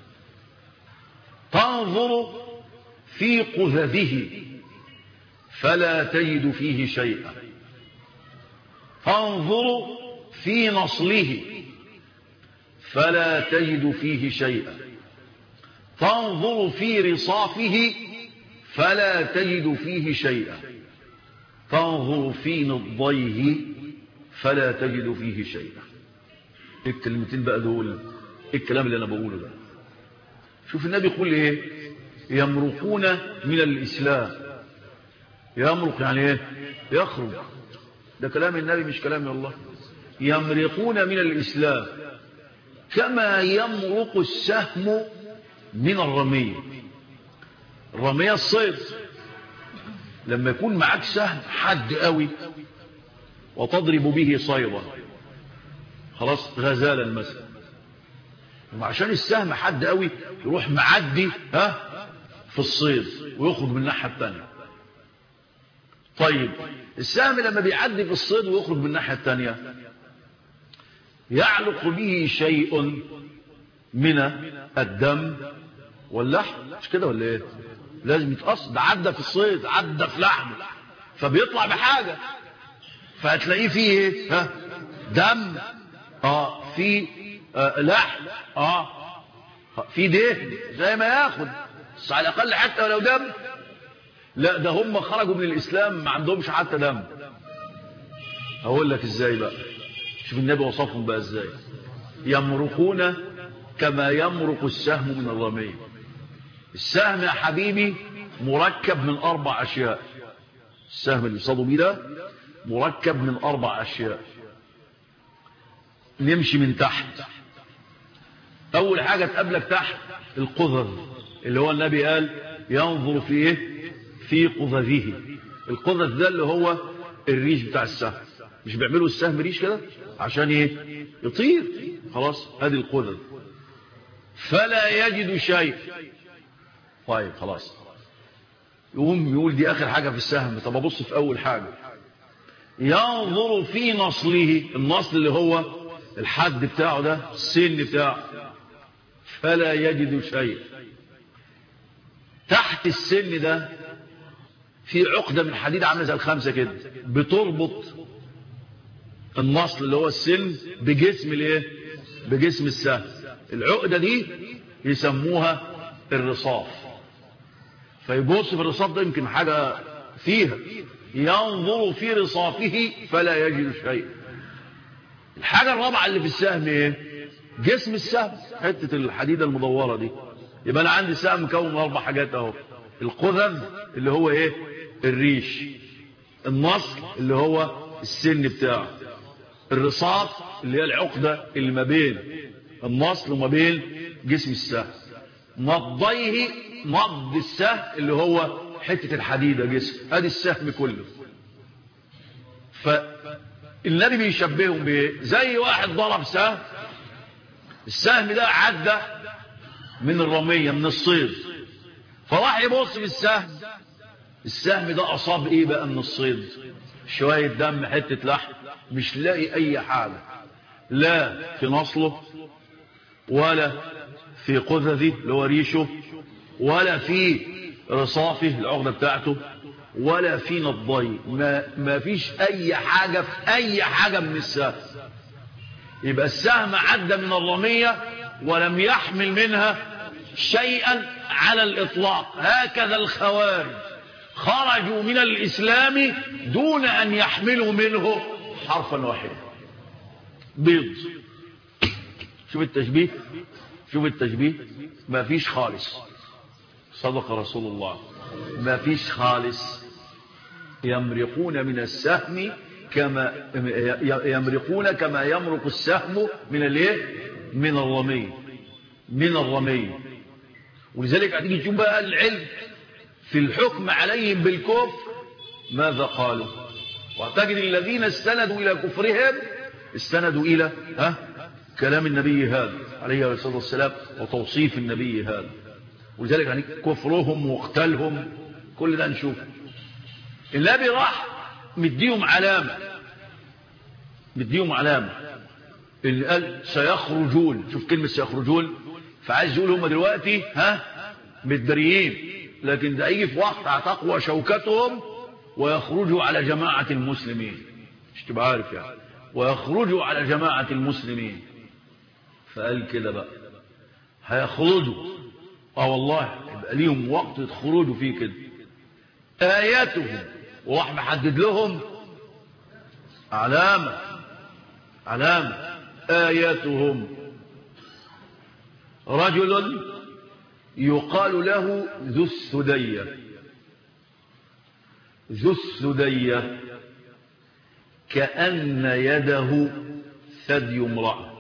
S1: تنظر في قذذه فلا تجد فيه شيئا تنظر في نصله فلا تجد فيه شيئا تنظر في رصافه فلا تجد فيه شيئا تنظر في نضيه فلا تجد فيه شيئا الكلمتين بقى دول الكلام اللي انا بقوله ده شوف النبي يقول ايه يمرقون من الاسلام يمرق يعني ايه يخرج ده كلام النبي مش كلامي والله يمرقون من الاسلام كما يمرق السهم من الرمية الرمية الصيد لما يكون معك سهم حد قوي وتضرب به صيدا خلاص غزالا مثلا وعشان السهم حد قوي يروح معدي ها في الصيد ويخرج من الناحيه الثانيه طيب السهم لما بيعدي في الصيد ويخرج من الناحيه الثانيه يعلق به شيء من الدم واللحم مش كده ولا ايه لازم يتقصد عدى في الصيد عدى في لحمه فبيطلع بحاجه فهتلاقيه فيه ايه ها دم اه في آه لحم اه في دهن زي ما ياخد بس على الاقل حتى ولو دم لا ده هم خرجوا من الاسلام ما عندهمش حتى دم اقول لك ازاي بقى شوف النبي وصفهم بقى ازاي يمرقون كما يمرق السهم من الرمية السهم يا حبيبي مركب من اربع اشياء السهم اللي صادوا بيه ده مركب من اربع اشياء نمشي من تحت اول حاجة تقابلك تحت القذر اللي هو النبي قال ينظر في ايه في قذذه القذذ ده اللي هو الريش بتاع السهم مش بيعملوا السهم ريش كده عشان ايه يطير خلاص ادي القذذ فلا يجد شيء طيب خلاص يقوم يقول دي اخر حاجة في السهم طب ابص في اول حاجة ينظر في نصله النصل اللي هو الحد بتاعه ده السن بتاعه فلا يجد شيء تحت السن ده في عقدة من حديد عاملة زي الخمسة كده بتربط النصل اللي هو السن بجسم الايه بجسم السهم العقدة دي يسموها الرصاف فيبص في الرصاف ده يمكن حاجة فيها ينظر في رصافه فلا يجد شيء الحاجة الرابعة اللي في السهم ايه جسم السهم حتة الحديدة المدورة دي يبقى انا عندي سهم مكون من اربع حاجات اهو القذذ اللي هو ايه الريش النصل اللي هو السن بتاعه الرصاف اللي هي العقدة اللي ما بين النصل وما بين جسم السهم نضيه نض السهم اللي هو حتة الحديدة جسم ادي السهم كله فالنبي بيشبههم بايه زي واحد ضرب سهم السهم ده عدى من الرمية من الصيد فراح يبص في السهم السهم ده اصاب ايه بقى من الصيد شوية دم حتة لحم مش لاقي اي حاجة لا في نصله ولا في قذذه اللي هو ريشه ولا في رصافه العقدة بتاعته ولا في نضي ما, ما فيش اي حاجة في اي حاجة من السهم يبقى السهم عدى من الرمية ولم يحمل منها شيئا على الاطلاق هكذا الخوارج خرجوا من الاسلام دون ان يحملوا منه حرفا واحدا بيض شوف التشبيه شوف التشبيه ما فيش خالص صدق رسول الله ما فيش خالص يمرقون من السهم كما يمرقون كما يمرق السهم من الايه من الرمي من الرمي ولذلك هتيجي تشوف بقى العلم في الحكم عليهم بالكفر ماذا قالوا واعتقد الذين استندوا الى كفرهم استندوا الى ها كلام النبي هذا عليه الصلاه والسلام وتوصيف النبي هذا ولذلك يعني كفرهم وقتلهم كل ده نشوف النبي راح مديهم علامة مديهم علامة اللي قال سيخرجون شوف كلمة سيخرجون فعايز يقول هم دلوقتي ها متبريين لكن ده يجي في وقت تقوى شوكتهم ويخرجوا على جماعة المسلمين مش تبقى عارف يعني ويخرجوا على جماعة المسلمين فقال كده بقى هيخرجوا اه والله يبقى ليهم وقت يخرجوا فيه كده آياتهم وراح محدد لهم علامة علامة آياتهم رجل يقال له ذو السدية ذو السدية كأن يده ثدي امرأة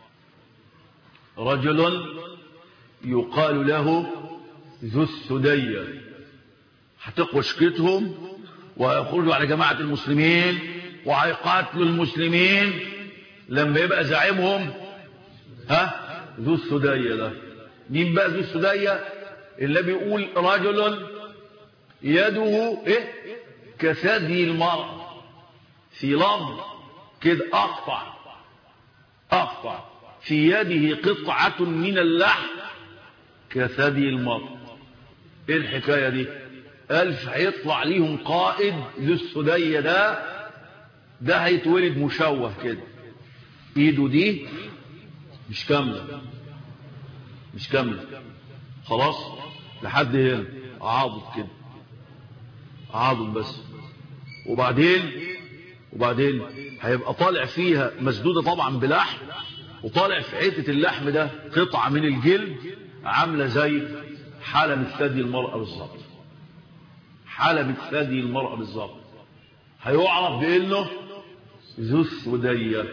S1: رجل يقال له ذو السدية هتقوى شكتهم ويخرجوا على جماعة المسلمين وهيقاتلوا المسلمين لما يبقى زعيمهم ها ذو السدية ده مين بقى ذو السدية اللي بيقول رجل يده ايه كثدي المرأة في لفظ كده اقطع اقطع في يده قطعة من اللحم كثدي المرأة ايه الحكاية دي ألف هيطلع ليهم قائد ذو السدية ده ده هيتولد مشوه كده ايده دي مش كاملة مش كاملة خلاص لحد هنا عاضد كده عاضد بس وبعدين وبعدين هيبقى طالع فيها مسدودة طبعا بلحم وطالع في حتة اللحم ده قطعة من الجلد عاملة زي حلم ثدي المرأة بالظبط حلم ثدي المرأة بالظبط هيعرف بانه ذو السدية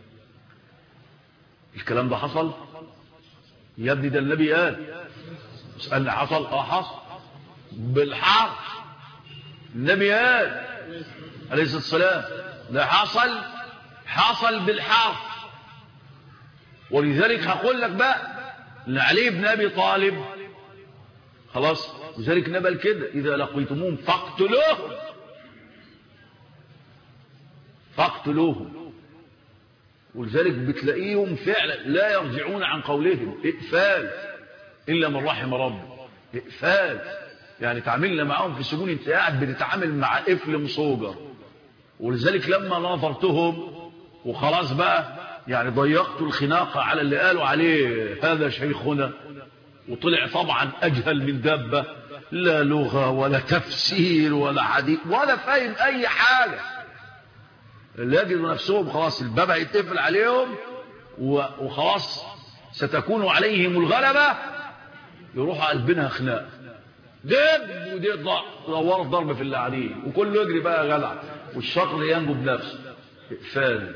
S1: الكلام ده حصل يا ابني ده النبي قال اسألني حصل اه حصل بالحرف النبي قال عليه الصلاة والسلام ده حصل حصل بالحرف ولذلك هقول لك بقى ان علي بن ابي طالب خلاص لذلك نبل كده اذا لقيتموهم فاقتلوهم فاقتلوهم ولذلك بتلاقيهم فعلا لا يرجعون عن قولهم اقفال الا من رحم ربي اقفال يعني تعاملنا معاهم في السجون انت قاعد بتتعامل مع قفل مصوجر ولذلك لما ناظرتهم وخلاص بقى يعني ضيقت الخناقة على اللي قالوا عليه هذا شيخنا وطلع طبعا أجهل من دبة لا لغة ولا تفسير ولا حديث ولا فاهم أي حاجة اللي يجدوا نفسهم خلاص الباب هيتقفل عليهم وخلاص ستكون عليهم الغلبة يروحوا قلبنا خناق دب ودي دوروا ضرب في اللي عليه وكله يجري بقى غلع والشطر ينجو بنفسه اقفال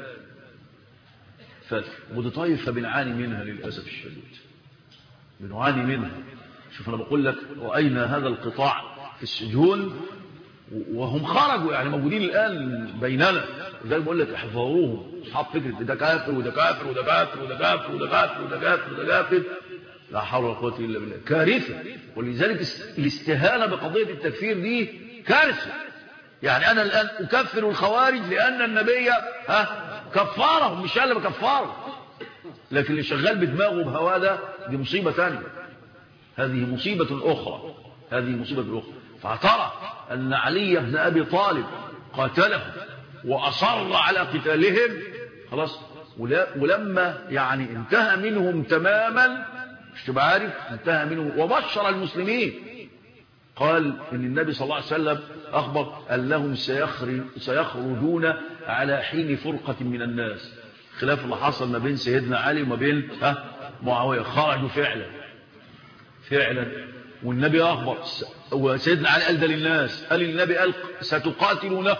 S1: اقفال ودي طائفه بنعاني منها للاسف الشديد بنعاني منها شوف انا بقول لك راينا هذا القطاع في السجون وهم خرجوا يعني موجودين الان بيننا زي بقول لك احذروهم اصحاب فكره ده كافر وده كافر وده كافر وده كافر وده كافر وده كافر وده كافر لا حول ولا قوه الا بالله كارثه ولذلك الاستهانه بقضيه التكفير دي كارثه يعني انا الان اكفر الخوارج لان النبي ها كفارهم مش انا اللي بكفرهم لكن اللي شغال بدماغه بهواه ده دي مصيبه ثانيه هذه مصيبه اخرى هذه مصيبه اخرى فاعترف ان علي بن ابي طالب قاتلهم واصر على قتالهم خلاص ولما يعني انتهى منهم تماما مش تبقى عارف انتهى منهم وبشر المسلمين قال ان النبي صلى الله عليه وسلم اخبر انهم سيخرجون على حين فرقة من الناس خلاف اللي حصل ما بين سيدنا علي وما بين ها معاوية خرجوا فعلا فعلا والنبي اخبر وسيدنا علي قال ده للناس قال النبي قال ستقاتلونه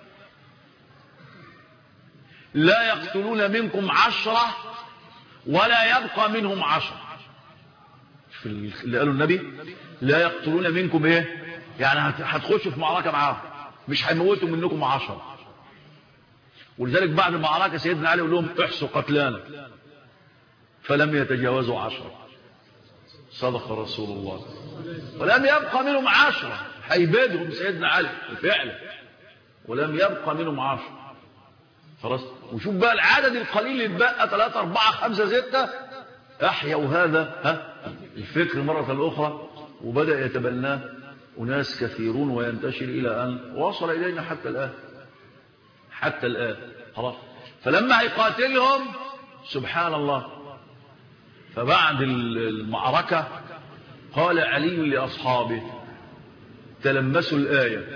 S1: لا يقتلون منكم عشرة ولا يبقى منهم عشرة في اللي قالوا النبي لا يقتلون منكم ايه يعني هتخشوا في معركة معاهم مش هيموتوا منكم عشرة ولذلك بعد المعركة سيدنا علي يقول لهم احسوا قتلانا فلم يتجاوزوا عشرة صدق رسول الله ولم يبقى منهم عشرة هيبادهم سيدنا علي فعلا ولم يبقى منهم عشرة خلاص وشوف بقى العدد القليل اللي اتبقى 3 4 5 6 احيوا هذا ها الفكر مرة أخرى وبدأ يتبناه أناس كثيرون وينتشر إلى أن وصل إلينا حتى الآن حتى الآن خلاص فلما هيقاتلهم سبحان الله فبعد المعركة قال علي لأصحابه تلمسوا الآية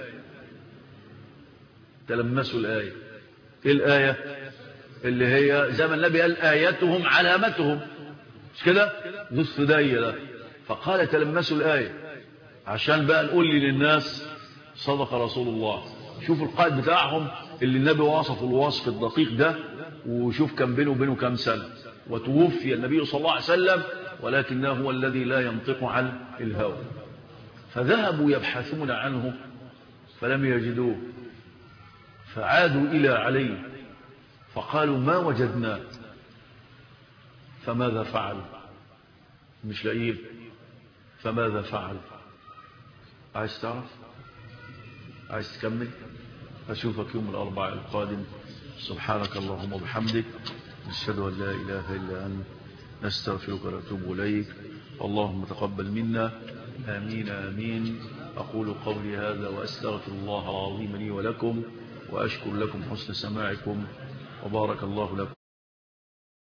S1: تلمسوا الآية إيه الآية اللي هي زي ما النبي قال آياتهم علامتهم مش كده ذو الثدي ده فقال تلمسوا الآية عشان بقى نقول لي للناس صدق رسول الله شوف القائد بتاعهم اللي النبي وصفه الوصف الدقيق ده وشوف كان بينه وبينه كام سنة وتوفي النبي صلى الله عليه وسلم ولكنه هو الذي لا ينطق عن الهوى فذهبوا يبحثون عنه فلم يجدوه فعادوا إلى علي فقالوا ما وجدناه فماذا فعل مش لاقيه فماذا فعل عايز تعرف عايز تكمل أشوفك يوم الأربعاء القادم سبحانك اللهم وبحمدك نشهد أن لا إله إلا أنت نستغفرك ونتوب إليك اللهم تقبل منا آمين آمين أقول قولي هذا وأستغفر الله العظيم لي ولكم وأشكر لكم حسن سماعكم وبارك الله لكم